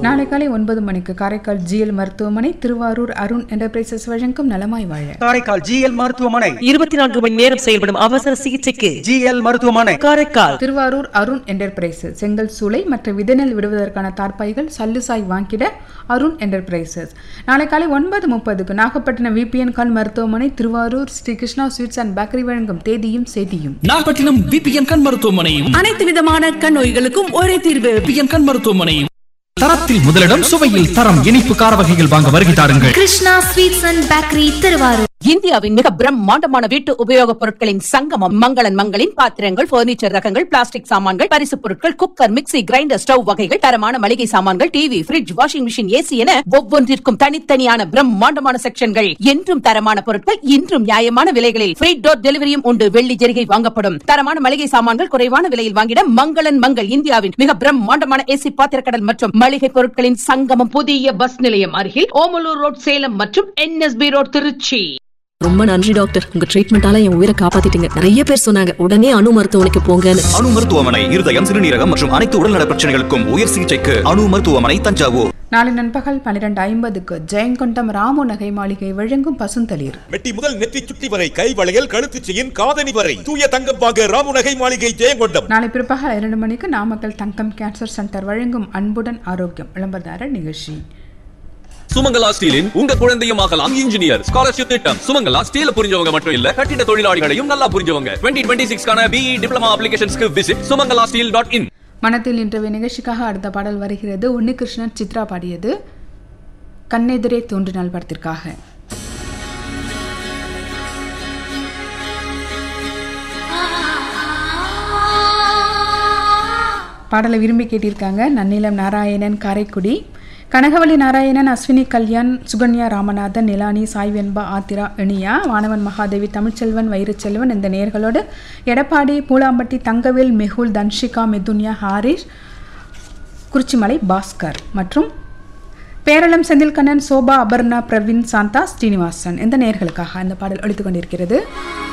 நாளை காலை ஒன்பது மணிக்கு காரைக்கால் ஜிஎல் மருத்துவமனை திருவாரூர் அருண் என்டர்பிரைசஸ் வழங்கும் நலமாய் வாழ காரைக்கால் ஜிஎல் மருத்துவமனை இருபத்தி நான்கு மணி நேரம் செயல்படும் அவசர சிகிச்சைக்கு ஜிஎல் மருத்துவமனை காரைக்கால் திருவாரூர் அருண் என்டர்பிரைசஸ் செங்கல் சூளை மற்ற விதநெல் விடுவதற்கான தார்ப்பாய்கள் சல்லுசாய் வாங்கிட அருண் என்டர்பிரைசஸ் நாளை காலை ஒன்பது முப்பதுக்கு நாகப்பட்டினம் விபிஎன் கால் மருத்துவமனை Thiruvarur Sri Krishna sweets and bakery வழங்கும் தேதியும் செய்தியும் நாகப்பட்டினம் பிபிஎன் கண் மருத்துவமனையும் அனைத்து விதமான கண் நோய்களுக்கும் ஒரே தீர்வு பிபிஎன் கண் மருத்துவமனையும் தரத்தில் முதலிடம் சுவையில் தரம் இனிப்பு கார வகைகள் வாங்க வருகை தாருங்கள் Krishna sweets and bakery Thiruvarur இந்தியாவின் மிக பிரம்மாண்டமான வீட்டு உபயோகப் பொருட்களின் சங்கமம் மங்களன் மங்களின் பாத்திரங்கள் பர்னிச்சர் ரகங்கள் பிளாஸ்டிக் சாமான்கள் பரிசுப் பொருட்கள் குக்கர் மிக்ஸி கிரைண்டர் ஸ்டவ் வகைகள் தரமான மளிகை சாமான்கள் TV fridge washing machine AC என ஒவ்வொன்றிற்கும் தனித்தனியான பிரம்மாண்டமான செக்ஷன்கள் என்றும் தரமான பொருட்கள் இன்றும் நியாயமான விலைகளில் ஃப்ரீ டோர் டெலிவரியும் உண்டு வெள்ளி ஜெரிகை வாங்கப்படும் தரமான மளிகை சாமான்கள் குறைவான விலையில் வாங்கிட மங்களன் மங்கள் இந்தியாவின் மிக பிரம்மாண்டமான ஏசி பாத்திரக்கடல் மற்றும் மளிகை பொருட்களின் சங்கமம் புதிய பஸ் நிலையம் அருகில் ஓமலூர் ரோட் சேலம் மற்றும் என்எஸ்பி ரோட் திருச்சி ரொம்ப நன்றி டாக்டர் உங்க ட்ரீட்மெண்டால என் உயிரை காப்பாத்திட்டீங்க நிறைய பேர் சொன்னாங்க உடனே அணு மருத்துவமனைக்கு போங்கன்னு அணு மருத்துவமனை இருதயம் சிறுநீரகம் மற்றும் அனைத்து உடல்நல பிரச்சனைகளுக்கும் உயர் சிகிச்சைக்கு அணு மருத்துவமனை தஞ்சாவூர் நாளை நண்பகல் பன்னிரண்டு ஐம்பதுக்கு ஜெயங்கொண்டம் ராமு நகை மாளிகை வழங்கும் பசுந்தளிர் மெட்டி முதல் நெற்றி சுட்டி வரை கை வளையல் கழுத்து செயின் காதணி வரை தூய தங்கம் வாங்க ராமுநகை மாளிகை ஜெயங்கொண்டம் நாளை பிற்பகல் இரண்டு மணிக்கு நாமக்கல் தங்கம் கேன்சர் சென்டர் வழங்கும் அன்புடன் ஆரோக்கியம் விளம்பரதாரர் நிகழ்ச்சி சுமங்கலா ஸ்டீலின் உங்க குழந்தையும் ஆகலாம் இன்ஜினியர் ஸ்காலர்ஷிப் திட்டம் சுமங்கலா ஸ்டீல புரிஞ்சவங்க மட்டும் இல்ல கட்டிட தொழிலாளிகளையும் நல்லா புரிஞ்சவங்க டுவெண்ட்டி டுவெண்ட்டி சிக்ஸ்க்கான பிஇ டிப்ளமா அப்ளிகேஷன்ஸ்க்கு visit Sumangala steel dot in மனத்தில் இன்றைய நிகழ்ச்சிக்காக அடுத்த பாடல் வருகிறது உன்னிகிருஷ்ணன் சித்ரா பாடியது கண்ணெதிரே தோன்றினால் படத்திற்காக பாடலை விரும்பி கேட்டிருக்காங்க நன்னிலம் நாராயணன் காரைக்குடி கனகவள்ளி நாராயணன் அஸ்வினி கல்யாண் சுகன்யா ராமநாதன் நிலானி சாய் வெண்பா ஆத்திரா இனியா வானவன் மகாதேவி தமிழ்ச்செல்வன் வைரச்செல்வன் இந்த நேர்களோடு எடப்பாடி பூலாம்பட்டி தங்கவேல் மெஹுல் தன்ஷிகா மிதுன்யா ஹாரிஷ் குறிச்சிமலை பாஸ்கர் மற்றும் பேரளம் செந்தில்கண்ணன் சோபா அபர்ணா பிரவீன் சாந்தா ஸ்ரீனிவாசன் இந்த நேர்களுக்காக இந்த பாடல் ஒழித்துக் கொண்டிருக்கிறது